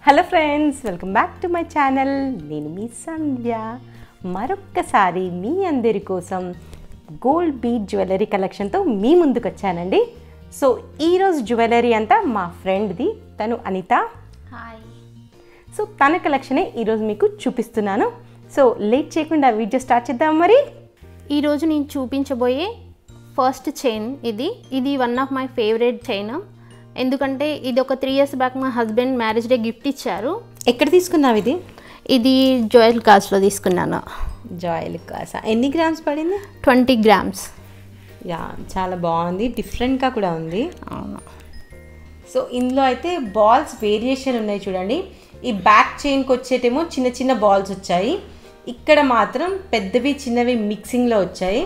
Hello friends welcome back to my channel నేను మీ సంధ్య మరొక్కసారి మీ అందరి కోసం గోల్డ్ బీట్ జ్యువెలరీ కలెక్షన్తో మీ ముందుకు వచ్చానండి సో ఈరోజు జ్యువెలరీ అంతా మా ఫ్రెండ్ది తను అనిత హాయ్ సో తన కలెక్షనే ఈరోజు మీకు చూపిస్తున్నాను సో లేట్ చేయకుండా వీడియో స్టార్ట్ చేద్దాం మరి ఈరోజు నేను చూపించబోయే ఫస్ట్ చైన్ ఇది ఇది one of my favourite chain ఎందుకంటే ఇది ఒక త్రీ ఇయర్స్ బ్యాక్ మా హస్బెండ్ మ్యారేజ్ డే గిఫ్ట్ ఇచ్చారు ఎక్కడ తీసుకున్నావు ఇది ఇది జోయల్ కాస్ట్లో తీసుకున్నాను జాయిల్ కాసా ఎన్ని గ్రామ్స్ పడింది ట్వంటీ గ్రామ్స్ యా చాలా బాగుంది డిఫరెంట్గా కూడా ఉంది అవును సో ఇందులో అయితే బాల్స్ వేరియేషన్ ఉన్నాయి చూడండి ఈ బ్యాక్ చైన్కి వచ్చేటేమో చిన్న చిన్న బాల్స్ వచ్చాయి ఇక్కడ మాత్రం పెద్దవి చిన్నవి మిక్సింగ్లో వచ్చాయి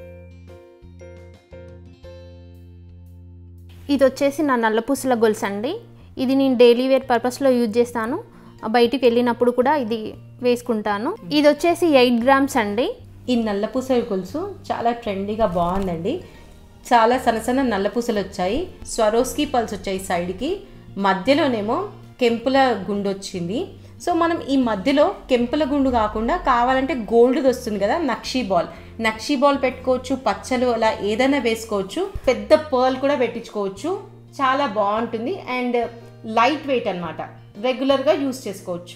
ఇది వచ్చేసి నా నల్లపూసల గొలుసు అండి ఇది నేను డైలీ వేర్ పర్పస్లో యూజ్ చేస్తాను బయటికి వెళ్ళినప్పుడు కూడా ఇది వేసుకుంటాను ఇది వచ్చేసి ఎయిట్ గ్రామ్స్ అండి ఈ నల్లపూసల గొలుసు చాలా ట్రెండీగా బాగుందండి చాలా సన్న సన్న నల్లపూసలు వచ్చాయి స్వరోస్కి పల్స్ వచ్చాయి సైడ్కి మధ్యలోనేమో కెంపుల గుండు వచ్చింది సో మనం ఈ మధ్యలో కెంపుల గుండు కాకుండా కావాలంటే గోల్డ్ది వస్తుంది కదా నక్షీ బాల్ నక్షీ బాల్ పెట్టుకోవచ్చు పచ్చలు అలా ఏదైనా వేసుకోవచ్చు పెద్ద పర్ల్ కూడా పెట్టించుకోవచ్చు చాలా బాగుంటుంది అండ్ లైట్ వెయిట్ అనమాట రెగ్యులర్గా యూస్ చేసుకోవచ్చు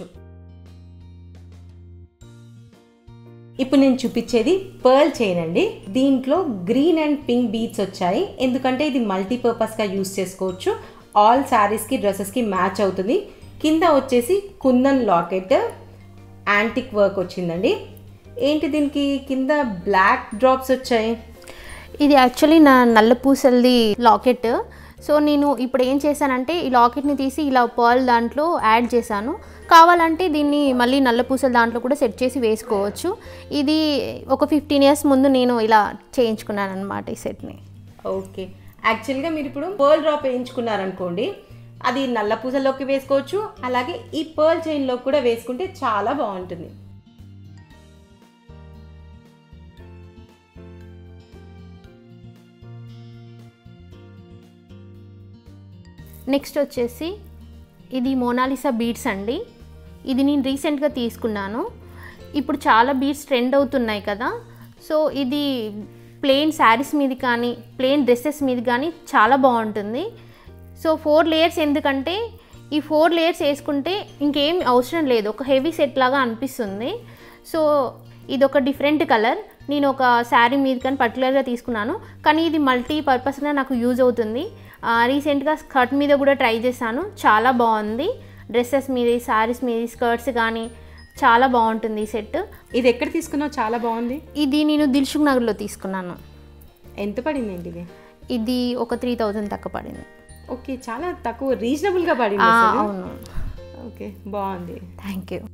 ఇప్పుడు నేను చూపించేది పర్ల్ చైన్ అండి దీంట్లో గ్రీన్ అండ్ పింక్ బీట్స్ వచ్చాయి ఎందుకంటే ఇది మల్టీపర్పస్గా యూస్ చేసుకోవచ్చు ఆల్ శారీస్కి డ్రెస్సెస్కి మ్యాచ్ అవుతుంది కింద వచ్చేసి కుందన్ లాకెట్ యాంటిక్ వర్క్ వచ్చిందండి ఏంటి దీనికి కింద బ్లాక్ డ్రాప్స్ వచ్చాయి ఇది యాక్చువల్లీ నా నల్ల పూసలది లాకెట్ సో నేను ఇప్పుడు ఏం చేశానంటే ఈ లాకెట్ని తీసి ఇలా పర్ల్ దాంట్లో యాడ్ చేశాను కావాలంటే దీన్ని మళ్ళీ నల్ల పూసల దాంట్లో కూడా సెట్ చేసి వేసుకోవచ్చు ఇది ఒక ఫిఫ్టీన్ ఇయర్స్ ముందు నేను ఇలా చేయించుకున్నాను అనమాట ఈ సెట్ని ఓకే యాక్చువల్గా మీరు ఇప్పుడు పర్ల్ డ్రాప్ వేయించుకున్నారనుకోండి అది నల్ల పూసల్లోకి వేసుకోవచ్చు అలాగే ఈ పర్ల్ చైన్లో కూడా వేసుకుంటే చాలా బాగుంటుంది నెక్స్ట్ వచ్చేసి ఇది మోనాలిసా బీడ్స్ అండి ఇది నేను రీసెంట్గా తీసుకున్నాను ఇప్పుడు చాలా బీడ్స్ ట్రెండ్ అవుతున్నాయి కదా సో ఇది ప్లెయిన్ శారీస్ మీద కానీ ప్లెయిన్ డ్రెస్సెస్ మీద కానీ చాలా బాగుంటుంది సో ఫోర్ లేయర్స్ ఎందుకంటే ఈ ఫోర్ లేయర్స్ వేసుకుంటే ఇంకేం అవసరం లేదు ఒక హెవీ సెట్ లాగా అనిపిస్తుంది సో ఇది ఒక డిఫరెంట్ కలర్ నేను ఒక శారీ మీద కానీ పర్టికులర్గా తీసుకున్నాను కానీ ఇది మల్టీ పర్పస్గా నాకు యూజ్ అవుతుంది రీసెంట్గా స్కర్ట్ మీద కూడా ట్రై చేశాను చాలా బాగుంది డ్రెస్సెస్ మీద శారీస్ మీద స్కర్ట్స్ కానీ చాలా బాగుంటుంది ఈ సెట్ ఇది ఎక్కడ తీసుకున్నావు చాలా బాగుంది ఇది నేను దిల్సుఖ్ నగర్లో తీసుకున్నాను ఎంత పడింది ఏంటి ఇది ఇది ఒక త్రీ థౌజండ్ తక్కువ పడింది ఓకే చాలా తక్కువ రీజనబుల్గా పడింది ఆ, అసలు. అవును ఓకే బాగుంది థ్యాంక్ యూ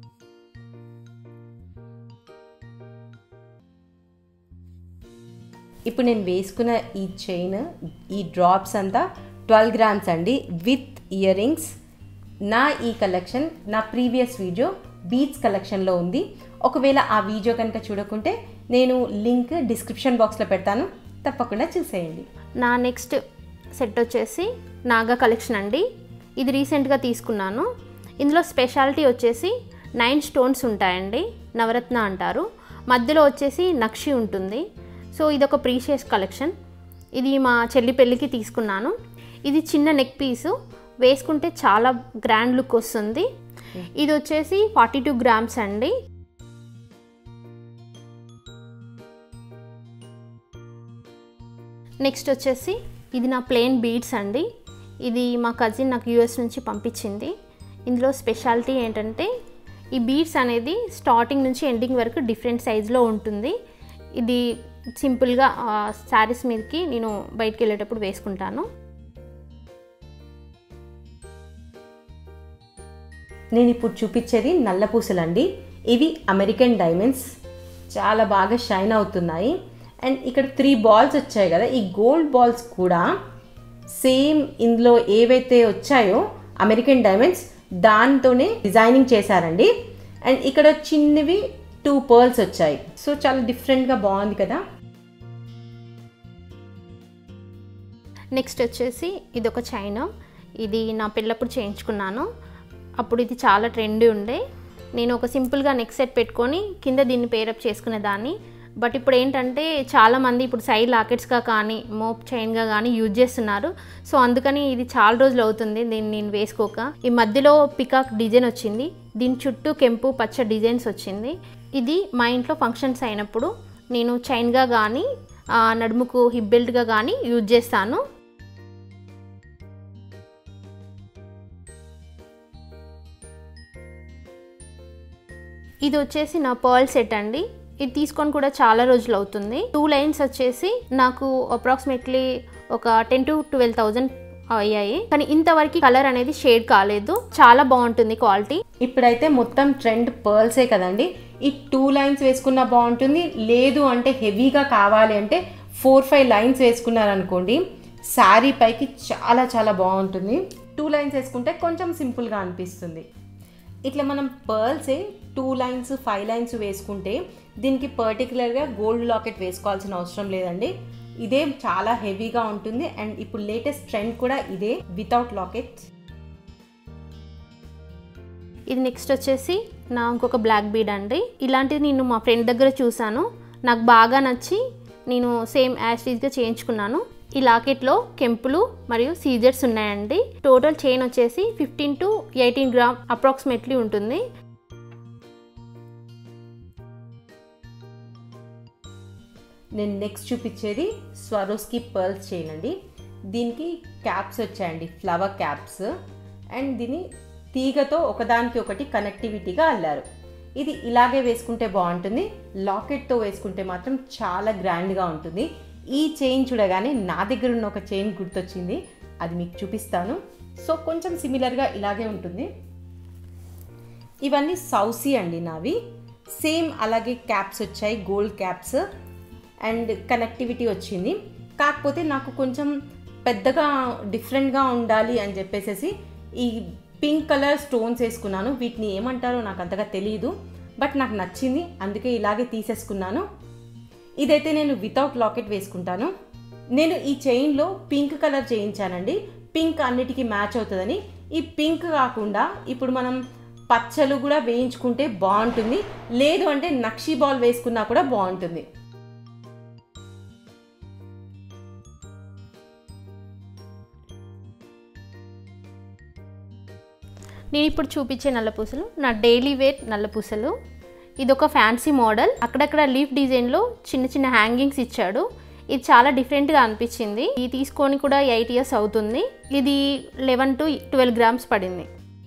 ఇప్పుడు నేను వేసుకున్న ఈ చైన్ ఈ డ్రాప్స్ అంతా ట్వెల్వ్ గ్రామ్స్ అండి విత్ ఇయర్ రింగ్స్ నా ఈ కలెక్షన్ నా ప్రీవియస్ వీడియో బీట్స్ కలెక్షన్లో ఉంది ఒకవేళ ఆ వీడియో కనుక చూడకుంటే నేను లింక్ డిస్క్రిప్షన్ బాక్స్లో పెడతాను తప్పకుండా చూసేయండి నా నెక్స్ట్ సెట్ వచ్చేసి నాగా కలెక్షన్ అండి ఇది రీసెంట్గా తీసుకున్నాను ఇందులో స్పెషాలిటీ వచ్చేసి నైన్ స్టోన్స్ ఉంటాయండి నవరత్న అంటారు మధ్యలో వచ్చేసి నక్షి ఉంటుంది సో ఇది ఒక ప్రీషియస్ కలెక్షన్ ఇది మా చెల్లి పెళ్ళికి తీసుకున్నాను ఇది చిన్న నెక్ పీసు వేసుకుంటే చాలా గ్రాండ్ లుక్ వస్తుంది ఇది వచ్చేసి ఫార్టీ టూ గ్రామ్స్ అండి నెక్స్ట్ వచ్చేసి ఇది నా ప్లెయిన్ బీడ్స్ అండి ఇది మా కజిన్ నాకు యూఎస్ నుంచి పంపించింది ఇందులో స్పెషాలిటీ ఏంటంటే ఈ బీడ్స్ అనేది స్టార్టింగ్ నుంచి ఎండింగ్ వరకు డిఫరెంట్ సైజులో ఉంటుంది ఇది సింపుల్గా శారీస్ మీదకి నేను బయటికి వెళ్ళేటప్పుడు వేసుకుంటాను నేను ఇప్పుడు చూపించేది నల్ల పూసలండి ఇవి అమెరికన్ డైమండ్స్ చాలా బాగా షైన్ అవుతున్నాయి అండ్ ఇక్కడ త్రీ బాల్స్ వచ్చాయి కదా ఈ గోల్డ్ బాల్స్ కూడా సేమ్ ఇందులో ఏవైతే వచ్చాయో అమెరికన్ డైమండ్స్ దాంతోనే డిజైనింగ్ చేశారండి అండ్ ఇక్కడ చిన్నవి టూ పర్ల్స్ వచ్చాయి సో చాలా డిఫరెంట్గా బాగుంది కదా నెక్స్ట్ వచ్చేసి ఇది ఒక చైన్ ఇది నా పిల్లప్పుడు చేయించుకున్నాను అప్పుడు ఇది చాలా ట్రెండీ ఉండే నేను ఒక సింపుల్గా నెక్ సెట్ పెట్టుకొని కింద దీన్ని పేరప్ చేసుకునేదాన్ని బట్ ఇప్పుడు ఏంటంటే చాలామంది ఇప్పుడు సైడ్ లాకెట్స్గా కానీ మోప్ చైన్గా కానీ యూజ్ చేస్తున్నారు సో అందుకని ఇది చాలా రోజులు అవుతుంది దీన్ని నేను వేసుకోక ఈ మధ్యలో పికాక్ డిజైన్ వచ్చింది దీని చుట్టూ కెంపు పచ్చ డిజైన్స్ వచ్చింది ఇది మా ఇంట్లో ఫంక్షన్స్ అయినప్పుడు నేను చైన్గా కానీ ఆ, నడుముకు హిప్ బెల్ట్గా కానీ యూజ్ చేస్తాను ఇది వచ్చేసి నా పర్ల్ సెట్ అండి ఇది తీసుకొని కూడా చాలా రోజులు అవుతుంది టూ లైన్స్ వచ్చేసి నాకు అప్రాక్సిమేట్లీ ఒక టెన్ టు ట్వెల్వ్ థౌజండ్ అయ్యాయి కానీ ఇంతవరకు కలర్ అనేది షేడ్ కాలేదు చాలా బాగుంటుంది క్వాలిటీ ఇప్పుడైతే మొత్తం ట్రెండ్ పర్ల్సే కదండి ఈ టూ లైన్స్ వేసుకున్నా బాగుంటుంది లేదు అంటే హెవీగా కావాలి అంటే ఫోర్ ఫైవ్ లైన్స్ వేసుకున్నారనుకోండి శారీ పైకి చాలా చాలా బాగుంటుంది టూ లైన్స్ వేసుకుంటే కొంచెం సింపుల్గా అనిపిస్తుంది ఇట్లా మనం పర్ల్సే టూ లైన్స్ ఫైవ్ లైన్స్ వేసుకుంటే దీనికి పర్టికులర్గా గోల్డ్ లాకెట్ వేసుకోవాల్సిన అవసరం లేదండి ఇదే చాలా హెవీగా ఉంటుంది అండ్ ఇప్పుడు లేటెస్ట్ ట్రెండ్ కూడా ఇదే వితౌట్ లాకెట్ ఇది నెక్స్ట్ వచ్చేసి నా ఇంకొక బ్లాక్ బీడ్ అండి ఇలాంటిది నేను మా ఫ్రెండ్ దగ్గర చూసాను నాకు బాగా నచ్చి నేను సేమ్ యాస్టీజ్గా చేయించుకున్నాను ఈ లాకెట్లో కెంపులు మరియు సీజర్స్ ఉన్నాయండి టోటల్ చైన్ వచ్చేసి fifteen to eighteen gram approximately ఉంటుంది నేను నెక్స్ట్ చూపించేది స్వరోస్కి పర్ల్స్ చేయండి దీనికి క్యాప్స్ వచ్చాయండి ఫ్లవర్ క్యాప్స్ అండ్ దీన్ని తీగతో ఒకదానికి ఒకటి కనెక్టివిటీగా అల్లారు ఇది ఇలాగే వేసుకుంటే బాగుంటుంది లాకెట్తో వేసుకుంటే మాత్రం చాలా గ్రాండ్గా ఉంటుంది ఈ చైన్ చూడగానే నా దగ్గర ఉన్న ఒక చైన్ గుర్తొచ్చింది అది మీకు చూపిస్తాను సో కొంచెం సిమిలర్గా ఇలాగే ఉంటుంది ఇవన్నీ సౌసీ అండి నావి సేమ్ అలాగే క్యాప్స్ వచ్చాయి గోల్డ్ క్యాప్స్ అండ్ కనెక్టివిటీ వచ్చింది కాకపోతే నాకు కొంచెం పెద్దగా డిఫరెంట్గా ఉండాలి అని చెప్పేసి ఈ పింక్ కలర్ స్టోన్స్ వేసుకున్నాను వీటిని ఏమంటారో నాకు అంతగా తెలియదు బట్ నాకు నచ్చింది అందుకే ఇలాగే తీసేసుకున్నాను ఇదైతే నేను వితౌట్ లాకెట్ వేసుకుంటాను నేను ఈ చైన్లో పింక్ కలర్ చేయించానండి పింక్ అన్నిటికీ మ్యాచ్ అవుతుందని ఈ పింక్ కాకుండా ఇప్పుడు మనం పచ్చలు కూడా వేయించుకుంటే బాగుంటుంది లేదు అంటే నక్షీ బాల్ వేసుకున్నా కూడా బాగుంటుంది నేను ఇప్పుడు చూపించే నల్లపూసలు నా డైలీ వేర్ నల్లపూసలు ఇది ఒక ఫ్యాన్సీ మోడల్ అక్కడక్కడ లీఫ్ డిజైన్లో చిన్న చిన్న హ్యాంగింగ్స్ ఇచ్చాడు ఇది చాలా డిఫరెంట్గా అనిపించింది ఇది తీసుకొని కూడా ఎయిట్ ఇయర్స్ అవుతుంది ఇది లెవెన్ టు ట్వెల్వ్ గ్రామ్స్ పడింది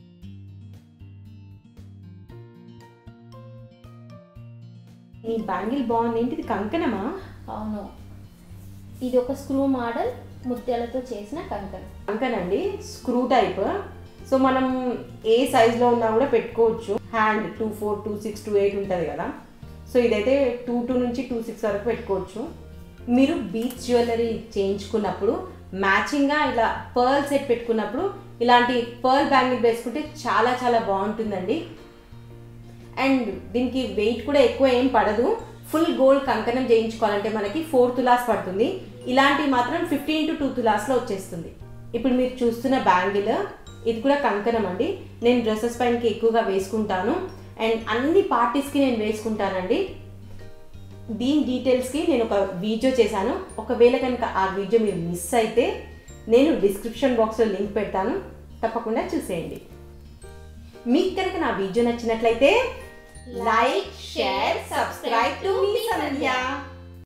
ఈ బ్యాంగిల్ బాగుంది ఏంటి ఇది కంకణమా అవును ఇది ఒక స్క్రూ మోడల్ ముత్యాలతో చేసిన కంకణం కంకణండి స్క్రూ టైప్ సో మనం ఏ సైజులో ఉన్నా కూడా పెట్టుకోవచ్చు hand two four two six two eight ఉంటుంది కదా సో ఇదైతే టూ టూ నుంచి టూ సిక్స్ వరకు పెట్టుకోవచ్చు మీరు బీచ్ జ్యువెలరీ చేయించుకున్నప్పుడు మ్యాచింగ్గా ఇలా పర్ల్ సెట్ పెట్టుకున్నప్పుడు ఇలాంటి పర్ల్ బ్యాంగిల్ వేసుకుంటే చాలా చాలా బాగుంటుందండి అండ్ దీనికి వెయిట్ కూడా ఎక్కువ ఏం పడదు ఫుల్ గోల్డ్ కంకణం చేయించుకోవాలంటే మనకి ఫోర్ తులాస్ పడుతుంది ఇలాంటివి మాత్రం ఫిఫ్టీన్ టు టూ తులాస్లో వచ్చేస్తుంది ఇప్పుడు మీరు చూస్తున్న బ్యాంగిల్ ఇది కూడా కంకణం అండి నేను డ్రెస్సెస్ పైనకి ఎక్కువగా వేసుకుంటాను అండ్ అన్ని పార్టీస్కి నేను వేసుకుంటానండి దీని డీటెయిల్స్కి నేను ఒక వీడియో చేశాను ఒకవేళ కనుక ఆ వీడియో మీరు మిస్ అయితే నేను డిస్క్రిప్షన్ బాక్స్లో లింక్ పెడతాను తప్పకుండా చూసేయండి మీకు కనుక నా వీడియో నచ్చినట్లయితే లైక్ షేర్ సబ్స్క్రైబ్